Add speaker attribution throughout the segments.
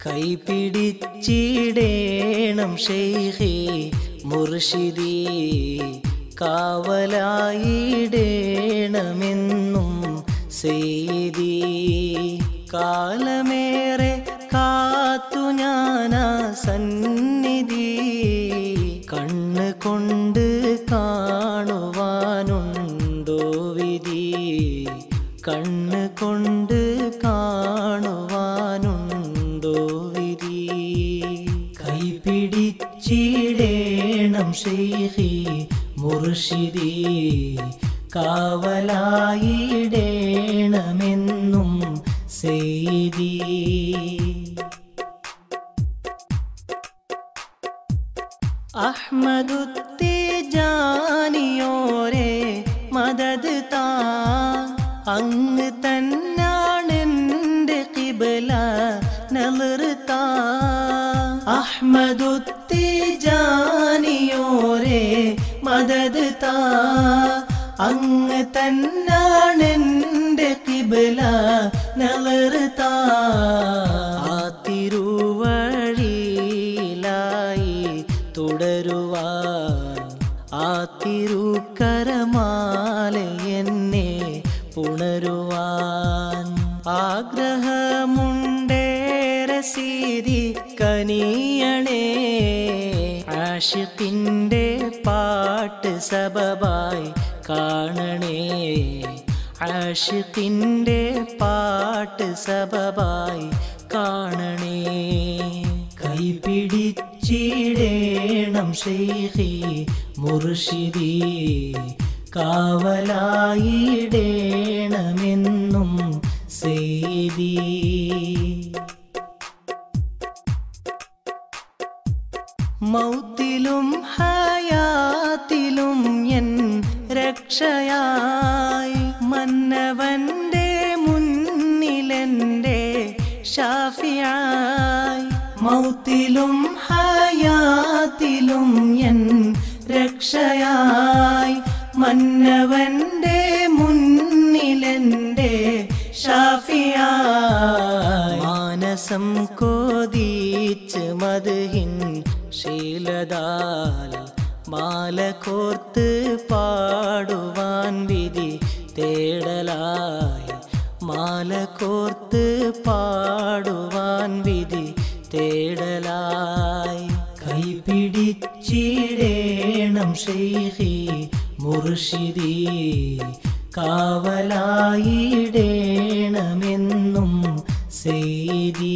Speaker 1: കൈപിടിച്ചിടേണം ഷെയ്ഖി മുർഷിദി കാവലായിടേണമെന്നും സെയ്തി കാലമേറെ കാത്തു ഞാനാ സന്നിധി കണ്ണ് കൊണ്ട് കാണുവാനുണ്ടോ വിധി കണ്ണ് കൊണ്ട് കാണുവാനുണ്ടോ വിധി കൈപിടിച്ചിടേണം ഷെയ്ഖി മുർഷിദി കാവലായിടേണമെന്നും സെയ്തി അഹ്മദുത്തേജാനിയോരെ മദത് താ അങ്ങ് തന്നാണെൻ്റെ കിബല നലർത്താ അഹ്മദുത്തേജാനിയോരെ മദത് താ അങ്ങ് തന്നാണെൻ്റെ കിബല നലർത്താ ആ തിരുവഴിയിലായി തുടരുവാൻ ആ തിരുക്കരമാല എന്നെ പുണരുവാൻ ആഗ്രഹമുണ്ടേറെ സീതി കനിയണേ ആഷിഖിൻ്റെ പാട്ട് സബബായി കാണണേ ആഷിഖിൻ്റെ പാട്ട് സബബായി കാണണേ കൈപിടിച്ചിടേണം ഷെയ്ഖി മുർഷിദി കാവലായിടേണമെന്നും സെയ്തി മൗത്തിലും ഹയാത്തിലും എൻ രക്ഷയായി മന്നവന്റെ മുന്നിലെന്റെ ഷാഫിയായി മൗത്തിലും ഹയാത്തിലും എൻ രക്ഷയായി മന്നവന്റെ മുന്നിലെന്റെ ഷാഫിയായി മാനസം കോതിച്ച് മധുഹിൻ ശീലതാൽ മാല കോർത്ത് പാടുവാൻ വിധി തേടലായി മാല കോർത്ത് പാടുവാൻ വിധി തേടലായി കൈപിടിച്ചിടേണം ഷെയ്ഖി മുർഷിദി കാവലായിടേണമെന്നും സെയ്തി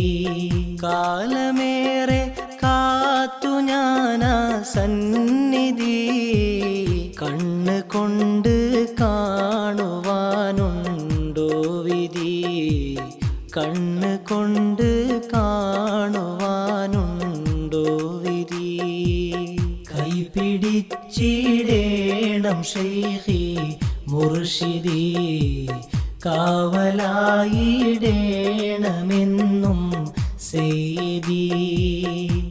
Speaker 1: കാലമേറെ കാത്തു ഞാനാ സന്നിധി കണ്ണ് കൊണ്ട് കാണുവാനുണ്ടോ വിധി കണ്ണ് കൊണ്ട് കാണുവാനുണ്ടോ വിധി കൈപിടിച്ചിടേണം ഷെയ്ഖി മുർഷിദി കാവലായിടേണമെന്നും സെയ്തി